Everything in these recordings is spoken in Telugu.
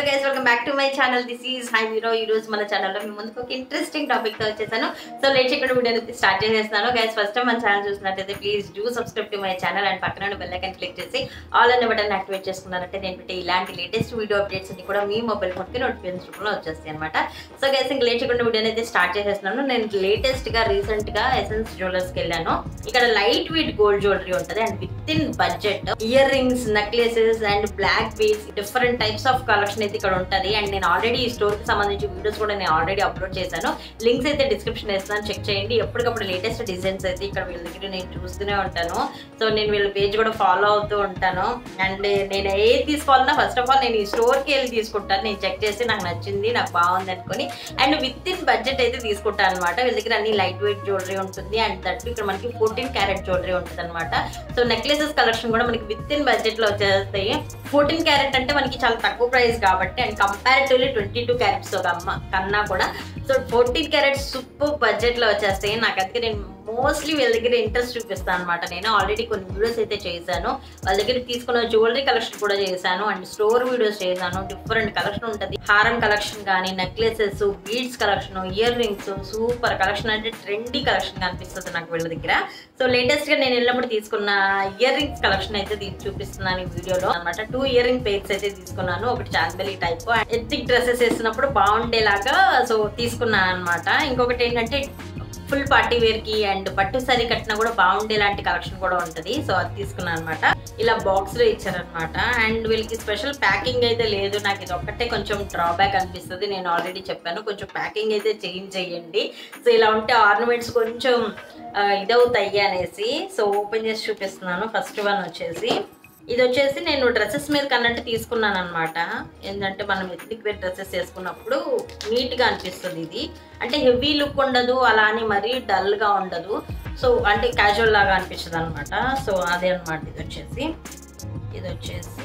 hello guys welcome back to my channel this is hi hero ఈ రోజు మన ఛానల్లో మీ ముందుకు ఒక ఇంట్రెస్టింగ్ టాపిక్ తో వచ్చేసాను సో లేట్ చేయకుండా వీడియో అయితే స్టార్ట్ చేసేస్తున్నాను గైస్ ఫస్ట్ టైం మన ఛానల్ చూసినట్టయితే please do subscribe to my channel and పక్కన బెల్ ఐకన్ క్లిక్ చేసి ఆల్ అనే బటన్ యాక్టివేట్ చేసుకున్నారంటే నేను పెట్టే ఇలాంటి లేటెస్ట్ వీడియో అప్డేట్స్ అన్ని కూడా మీ మొబైల్ ఫోన్కి నోటిఫికేషన్ రూపంలో వచ్చేస్తాయి అనమాట సో గైస్ ఇంక లేట్ చేయకుండా వీడియో అయితే స్టార్ట్ చేసేస్తున్నాను నేను లేటెస్ట్ గా రీసెంట్ గా ఎసెన్స్ జ్యువెలర్స్ కి వెళ్ళాను ఇక్కడ లైట్ వెయిట్ గోల్డ్ జ్యువెలరీ ఉంటుంది and within budget earrings necklaces and black beads different types of collection అయితే ఇక్కడ ఉంటుంది అండ్ నేను ఆల్రెడీ ఈ స్టోర్ కి సంబంధించి వీడియోస్ కూడా నేను ఆల్రెడీ అప్లోడ్ చేశాను లింక్స్ అయితే డిస్క్రిప్షన్ వేస్తాను చెక్ చేయండి ఎప్పటికప్పుడు లేటెస్ట్ డిజైన్స్ అయితే ఇక్కడ వీళ్ళ దగ్గర నేను చూస్తూనే ఉంటాను సో నేను వీళ్ళ పేజ్ కూడా ఫాలో అవుతూ ఉంటాను అండ్ నేను ఏది తీసుకోవాలన్నా ఫస్ట్ ఆఫ్ ఆల్ నేను ఈ స్టోర్కి వెళ్ళి తీసుకుంటాను నేను చెక్ చేసి నాకు నచ్చింది నాకు బాగుంది అనుకొని అండ్ విత్ ఇన్ బడ్జెట్ అయితే తీసుకుంటాను అనమాట వీళ్ళ దగ్గర అన్ని లైట్ వెయిట్ జ్యువెలరీ ఉంటుంది అండ్ దట్ ఇక్కడ మనకి ఫోర్టీన్ క్యారెట్ జ్యువెలరీ ఉంటుంది అనమాట సో నెక్లెసెస్ కలెక్షన్ కూడా మనకి విత్ ఇన్ బడ్జెట్ లో వచ్చేస్తాయి ఫోర్టీన్ క్యారెట్ అంటే మనకి చాలా తక్కువ ప్రైస్ కాబట్టి and comparatively twenty two carats ఒక అమ్మ కన్నా కూడా so fourteen carats super budget లో వచ్చేస్తాయి నాకు అందుకే నేను మోస్ట్లీ వీళ్ళ దగ్గర ఇంట్రెస్ట్ చూపిస్తాను అనమాట నేను ఆల్రెడీ కొన్ని వీడియోస్ అయితే చేశాను వాళ్ళ దగ్గర తీసుకున్న జ్యువెలరీ కలెక్షన్ కూడా చేశాను అండ్ స్టోర్ వీడియోస్ చేశాను డిఫరెంట్ కలెక్షన్ ఉంటుంది హారం కలెక్షన్ కానీ necklaces beads collection earrings super collection అంటే ట్రెండీ కలెక్షన్ కనిపిస్తుంది నాకు వీళ్ళ దగ్గర సో లేటెస్ట్ గా నేను వెళ్ళినప్పుడు తీసుకున్న ఇయర్ రింగ్స్ కలెక్షన్ అయితే తీ- చూపిస్తున్నాను ఈ వీడియోలో అనమాట టూ ఇయర్ రింగ్ పేర్స్ అయితే తీసుకున్నాను ఒకటి చాందబెలి టైప్ ఎత్తిక్ డ్రెస్సెస్ వేసినప్పుడు బాగుండేలాగా సో తీసుకున్నాను అనమాట ఇంకొకటి ఏంటంటే ఫుల్ పార్టీ వేర్ కి అండ్ పట్టు సారీ కట్టినా కూడా బాగుండే లాంటి కలెక్షన్ కూడా ఉంటది సో అది తీసుకున్నాను అనమాట ఇలా బాక్స్ లో ఇచ్చారనమాట అండ్ వీళ్ళకి స్పెషల్ ప్యాకింగ్ అయితే లేదు నాకు ఇది ఒక్కటే కొంచెం డ్రాబ్యాక్ అనిపిస్తుంది నేను ఆల్రెడీ చెప్పాను కొంచెం ప్యాకింగ్ అయితే చేంజ్ చేయండి సో ఇలా ఉంటే ఆర్నమెంట్స్ కొంచెం ఆ, ఇదవుతాయి అనేసి సో ఓపెన్ చేసి చూపిస్తున్నాను ఫస్ట్ వన్ వచ్చేసి ఇది వచ్చేసి నేను డ్రెస్సెస్ మీద కన్నట్టు తీసుకున్నాను అనమాట ఏంటంటే మనం ఎత్నిక్ వేర్ డ్రెస్సెస్ వేసుకున్నప్పుడు నీట్గా అనిపిస్తుంది ఇది అంటే హెవీ లుక్ ఉండదు అలా అని మరీ డల్గా ఉండదు సో అంటే క్యాజువల్ లాగా అనిపించదు అనమాట సో అదే అనమాట ఇది వచ్చేసి ఇది వచ్చేసి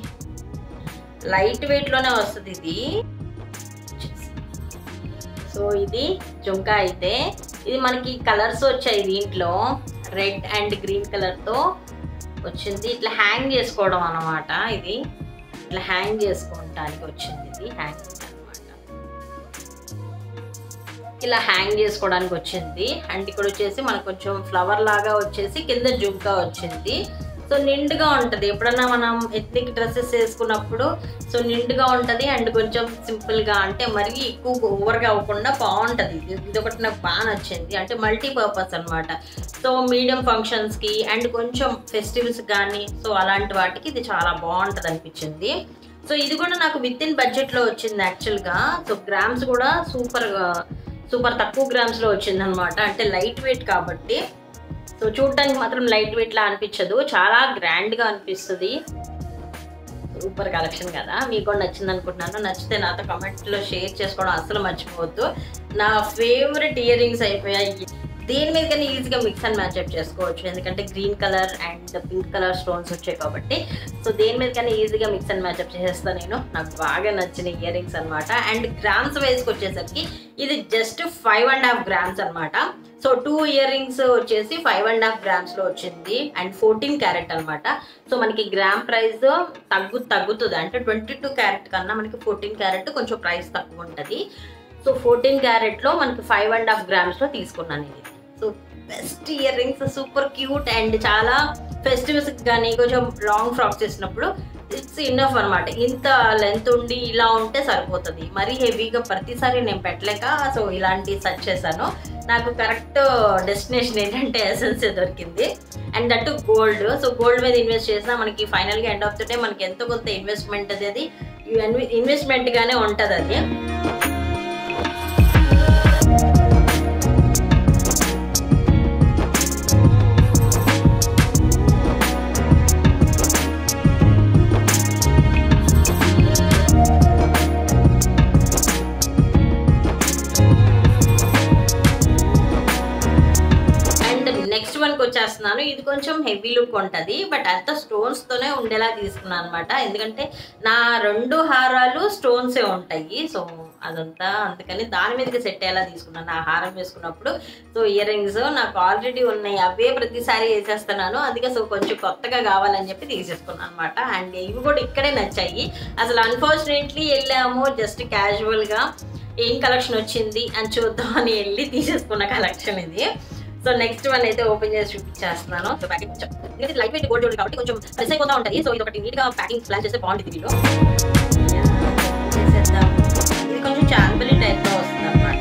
లైట్ వెయిట్లోనే వస్తుంది ఇది సో ఇది జుంకా అయితే ఇది మనకి కలర్స్ వచ్చాయి దీంట్లో రెడ్ అండ్ గ్రీన్ కలర్తో వచ్చింది ఇట్లా హ్యాంగ్ చేసుకోవడం అనమాట ఇది ఇట్లా హ్యాంగ్ చేసుకోవటానికి వచ్చింది ఇది హ్యాంగ్ అనమాట ఇలా హ్యాంగ్ చేసుకోవడానికి వచ్చింది అండ్ ఇక్కడ వచ్చేసి మనకు కొంచెం ఫ్లవర్ లాగా వచ్చేసి కింద జుంకా వచ్చింది సో నిండుగా ఉంటుంది ఎప్పుడన్నా మనం ఎత్నిక్ డ్రెస్సెస్ వేసుకున్నప్పుడు సో నిండుగా ఉంటుంది అండ్ కొంచెం సింపుల్గా అంటే మరీ ఎక్కువ ఓవర్గా అవ్వకుండా బాగుంటుంది ఇది ఇది ఒకటి నాకు బాగా నచ్చింది అంటే మల్టీపర్పస్ అనమాట సో మీడియం ఫంక్షన్స్కి అండ్ కొంచెం ఫెస్టివల్స్ కానీ సో అలాంటి వాటికి ఇది చాలా బాగుంటుంది అనిపించింది సో ఇది కూడా నాకు విత్ ఇన్ బడ్జెట్లో వచ్చింది యాక్చువల్గా సో గ్రామ్స్ కూడా సూపర్ సూపర్ తక్కువ గ్రామ్స్లో వచ్చింది అనమాట అంటే లైట్ వెయిట్ కాబట్టి సో చూడటానికి మాత్రం లైట్ వెయిట్ లా అనిపించదు చాలా గ్రాండ్ గా అనిపిస్తుంది సూపర్ కలెక్షన్ కదా మీకు కూడా నచ్చింది అనుకుంటున్నాను నచ్చితే నాతో comment లో షేర్ చేసుకోవడం అసలు మర్చిపోవద్దు నా ఫేవరెట్ ఇయర్ రింగ్స్ అయిపోయాయి దీని మీద కానీ ఈజీగా మిక్స్ అండ్ మ్యాచ్ అప్ చేసుకోవచ్చు ఎందుకంటే green colour and pink colour stones వచ్చాయి కాబట్టి సో దేని మీద కానీ ఈజీగా మిక్స్ అండ్ మ్యాచ్ అప్ చేసేస్తాను నేను నాకు బాగా నచ్చిన ఇయర్ రింగ్స్ అనమాట అండ్ గ్రామ్స్ వైజ్కి వచ్చేసరికి ఇది just five and half grams అనమాట సో టూ ఇయర్ రింగ్స్ వచ్చేసి ఫైవ్ అండ్ హాఫ్ గ్రామ్స్ లో వచ్చింది అండ్ ఫోర్టీన్ క్యారెట్ అనమాట సో మనకి గ్రామ్ ప్రైస్ తగ్గు తగ్గుతుంది అంటే ట్వంటీ టూ క్యారెట్ కన్నా మనకి ఫోర్టీన్ క్యారెట్ కొంచెం ప్రైస్ తక్కువ ఉంటుంది సో ఫోర్టీన్ క్యారెట్ లో మనకి ఫైవ్ అండ్ హాఫ్ గ్రామ్స్ లో తీసుకున్నాను ఇది so best earrings super cute and చాలా ఫెస్టివల్స్ కానీ కొంచెం లాంగ్ ఫ్రాక్స్ వేసినప్పుడు ఇట్స్ ఇన్నఫ్ అనమాట ఇంత లెంత్ ఉండి ఇలా ఉంటే సరిపోతుంది మరీ హెవీగా ప్రతిసారి నేను పెట్టలేక సో ఇలాంటి సర్చ్ చేశాను నాకు కరెక్ట్ డెస్టినేషన్ ఏంటంటే ఎసెన్స్ దొరికింది and that gold so gold మీద ఇన్వెస్ట్ చేసినా మనకి ఫైనల్గా ఎండ్ ఆఫ్ ద డే మనకి ఎంతో కొంత ఇన్వెస్ట్మెంట్ అనేది ఇన్వెస్ట్మెంట్ గానే ఉంటుంది అది అండ్ నెక్స్ట్ వన్కి వచ్చేస్తున్నాను ఇది కొంచెం హెవీ లుక్ ఉంటుంది బట్ అంత స్టోన్స్ తోనే ఉండేలా తీసుకున్నాను అనమాట ఎందుకంటే నా రెండు హారాలు స్టోన్సే ఉంటాయి సో అదంతా అందుకని దాని మీదకి సెట్ అయ్యేలా తీసుకున్నాను ఆ హారం వేసుకున్నప్పుడు సో ఇయర్ రింగ్స్ నాకు ఆల్రెడీ ఉన్నాయి అవే ప్రతిసారి వేసేస్తున్నాను అందుకే సో కొంచెం కొత్తగా కావాలని చెప్పి తీసేసుకున్నాను అనమాట అండ్ ఇవి కూడా ఇక్కడే నచ్చాయి అసలు అన్ఫార్చునేట్లీ వెళ్ళాము జస్ట్ క్యాజువల్గా ఏం కలెక్షన్ వచ్చింది అని చూద్దాం అని వెళ్ళి తీసేసుకున్న కలెక్షన్ ఇది సో నెక్స్ట్ వన్ అయితే ఓపెన్ చేసి చూపించేస్తున్నాను సో ప్యాకింగ్ కొంచెం ఎందుకంటే లైట్ వెయిట్ గోల్డ్ కాబట్టి కొంచెం ప్రెస్ అయిపోతా ఉంటుంది సో ఇది ఒకటి నీట్గా ప్యాకింగ్ ప్లాన్ చేస్తే బాగుంటుంది దీనిలో చేసేద్దాం ఇది కొంచెం చాంబలి టైప్లో వస్తుంది అనమాట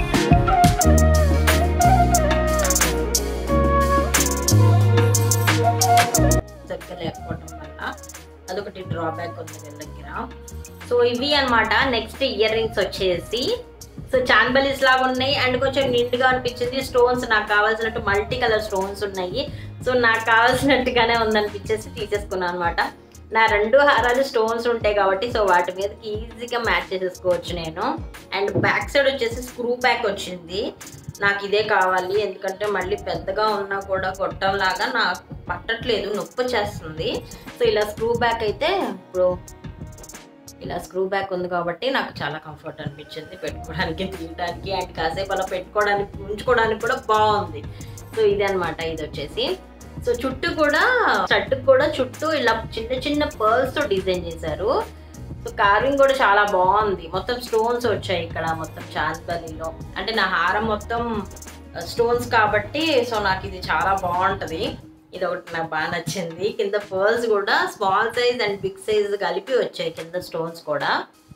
దగ్గర లేకపోవడం వల్ల అదొకటి డ్రాబ్యాక్ ఉంది వీళ్ళ దగ్గర సో ఇవి అన్నమాట నెక్స్ట్ ఇయర్ రింగ్స్ వచ్చేసి సో చాన్బలీస్ లాగా ఉన్నాయి అండ్ కొంచెం నిండుగా అనిపించింది స్టోన్స్ నాకు కావాల్సినట్టు మల్టీ కలర్ స్టోన్స్ ఉన్నాయి సో నాకు కావాల్సినట్టుగానే ఉందనిపించేసి తీసేసుకున్నాను అనమాట నా రెండు హారాలు స్టోన్స్ ఉంటాయి కాబట్టి సో వాటి మీదకి ఈజీగా మ్యాచ్ చేసేసుకోవచ్చు నేను అండ్ బ్యాక్ సైడ్ వచ్చేసి స్క్రూ బ్యాక్ వచ్చింది నాకు ఇదే కావాలి ఎందుకంటే మళ్ళీ పెద్దగా ఉన్నా కూడా గొట్టం లాగా నాకు పట్టట్లేదు నొప్పి చేస్తుంది సో ఇలా స్క్రూ బ్యాక్ అయితే ఇప్పుడు ఇలా స్క్రూ బ్యాక్ ఉంది కాబట్టి నాకు చాలా కంఫర్ట్ అనిపించింది పెట్టుకోవడానికి తీయడానికి అండ్ కాసేపు అలా పెట్టుకోవడానికి ఉంచుకోవడానికి కూడా బాగుంది సో ఇది అనమాట ఇది వచ్చేసి సో చుట్టూ కూడా షర్ట్ కూడా చుట్టూ ఇలా చిన్న చిన్న పర్ల్స్ తో డిజైన్ చేశారు సో కార్వింగ్ కూడా చాలా బాగుంది మొత్తం స్టోన్స్ వచ్చాయి ఇక్కడ మొత్తం చాన్బలీలో అంటే నా హారం మొత్తం స్టోన్స్ కాబట్టి సో నాకు ఇది చాలా బాగుంటది ఇది ఒకటి నాకు బాగా నచ్చింది కింద పర్ల్స్ కూడా small size and big size కలిపి వచ్చాయి కింద స్టోన్స్ కూడా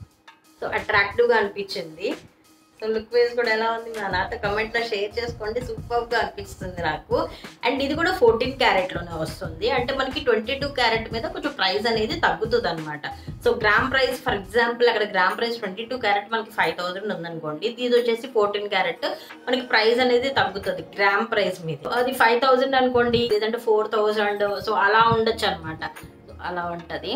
సో అట్రాక్టివ్గా అనిపించింది సో లుక్ వైజ్ కూడా ఎలా ఉంది నా నాతో కమెంట్లో షేర్ చేసుకోండి సూపర్గా అనిపిస్తుంది నాకు అండ్ ఇది కూడా ఫోర్టీన్ క్యారెట్లోనే వస్తుంది అంటే మనకి ట్వంటీ టూ క్యారెట్ మీద కొంచెం ప్రైస్ అనేది తగ్గుతుంది అనమాట so gram price for example అక్కడ gram price twenty two carat మనకి ఫైవ్ థౌసండ్ ఉందనుకోండి ఇది వచ్చేసి ఫోర్టీన్ క్యారెట్ మనకి ప్రైస్ అనేది తగ్గుతుంది గ్రామ్ ప్రైస్ మీద అది ఫైవ్ థౌసండ్ అనుకోండి లేదంటే ఫోర్ థౌసండ్ సో అలా ఉండొచ్చు అనమాట అలా ఉంటుంది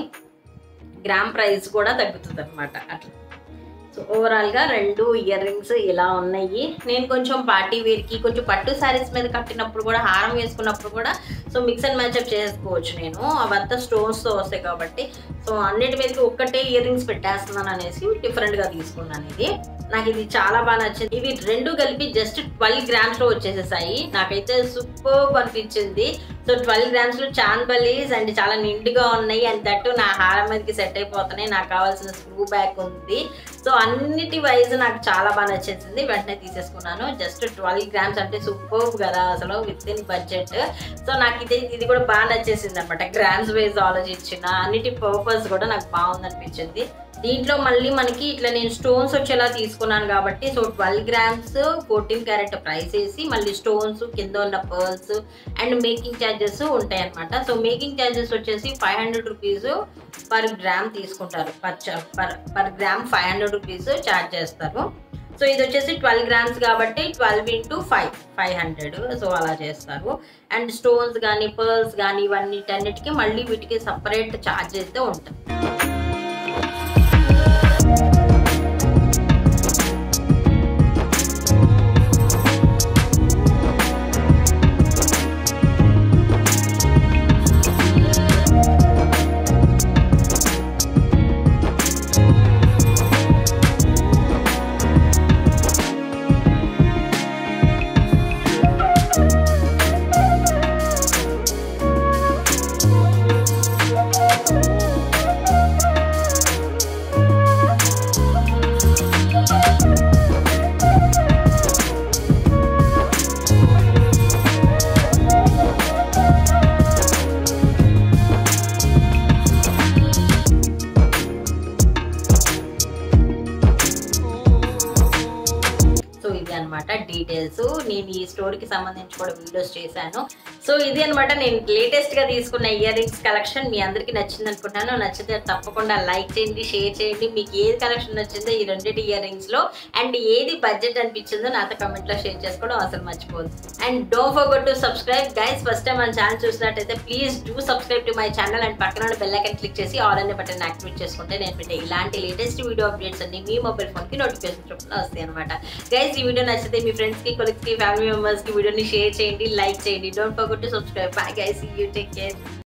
గ్రామ్ ప్రైస్ కూడా తగ్గుతుంది అనమాట అట్లా సో ఓవరాల్గా రెండు ఇయర్ రింగ్స్ ఇలా ఉన్నాయి నేను కొంచెం పార్టీ వేర్కి కొంచెం పట్టు శారీస్ మీద కట్టినప్పుడు కూడా హారం వేసుకున్నప్పుడు కూడా సో మిక్స్ అండ్ మ్యాచ్అప్ చేసుకోవచ్చు నేను అవంతా స్టోన్స్తో వస్తాయి కాబట్టి సో అన్నిటి మీదకి ఒక్కటే ఇయర్ రింగ్స్ పెట్టేస్తున్నాను అనేసి డిఫరెంట్గా తీసుకున్నాను ఇది నాకు ఇది చాలా బాగా నచ్చింది ఇవి రెండు కలిపి జస్ట్ ట్వెల్వ్ గ్రామ్స్లో వచ్చేసేసాయి నాకైతే సూపర్ అనిపించింది సో ట్వెల్వ్ గ్రామ్స్లో చాన్బలీస్ అండ్ చాలా నిండుగా ఉన్నాయి అండ్ దట్టు నా హారం మీదకి సెట్ అయిపోతున్నాయి నాకు కావాల్సిన స్క్రూ బ్యాక్ ఉంది సో అన్నిటి వైజ్ నాకు చాలా బాగా నచ్చేసింది వెంటనే తీసేసుకున్నాను జస్ట్ ట్వెల్వ్ గ్రామ్స్ అంటే సూపర్ కదా అసలు విత్ ఇన్ బడ్జెట్ సో నాకు ఇది ఇది కూడా బాగా నచ్చేసింది అనమాట గ్రామ్స్ వైజ్ ఆలోచించిన అన్నిటి పర్పస్ కూడా నాకు బాగుంది అనిపించింది దీంట్లో మళ్ళీ మనకి ఇట్లా నేను స్టోన్స్ వచ్చేలా తీసుకున్నాను కాబట్టి so twelve grams fourteen carat price వేసి మళ్ళీ స్టోన్స్ కింద ఉన్న పర్ల్స్ అండ్ మేకింగ్ ఛార్జెస్ ఉంటాయి అనమాట సో మేకింగ్ ఛార్జెస్ వచ్చేసి five hundred rupees per gram తీసుకుంటారు per per per gram five hundred rupees charge చేస్తారు సో ఇది వచ్చేసి ట్వెల్వ్ గ్రామ్స్ కాబట్టి twelve into five five hundred so అలా చేస్తారు అండ్ స్టోన్స్ కానీ పర్ల్స్ కానీ ఇవన్నీ అన్నిటికీ మళ్ళీ వీటికి సపరేట్ ఛార్జ్ అయితే ఉంటుంది సో ఇది అనమాట డీటెయిల్స్ నేను ఈ స్టోరీకి సంబంధించి కూడా వీడియోస్ చేశాను సో ఇది అనమాట నేను లేటెస్ట్ గా తీసుకున్న ఇయర్ రింగ్స్ కలెక్షన్ మీ అందరికి నచ్చింది అనుకుంటున్నాను నచ్చితే తప్పకుండా లైక్ చేయండి షేర్ చేయండి మీకు ఏది కలెక్షన్ నచ్చిందో ఈ రెండింటి ఇయర్ రింగ్స్ లో అండ్ ఏది బడ్జెట్ అనిపించిందో నాతో కమెంట్ లో షేర్ చేసుకోవడం అసలు మర్చిపోదు and don't forget to subscribe guys first time మన ఛానల్ చూసినట్టయితే please do subscribe to my channel and పక్కన బెల్ ఐకన్ క్లిక్ చేసి ఆల్ అనే బటన్ యాక్టివేట్ చేసుకుంటే నేను పెట్టే ఇలాంటి లేటెస్ట్ వీడియో అప్డేట్స్ అన్ని మీ మొబైల్ ఫోన్ కి నోటిఫికేషన్ వస్తాయి అనమాట గైస్ ఈ వీడియో నచ్చితే మీ ఫ్రెండ్స్ కి కొలిక్స్ కి ఫ్యామిలీ మెంబర్స్ కి వీడియోని షేర్ చేయండి లైక్ చేయండి don't forget to subscribe bye guys you take care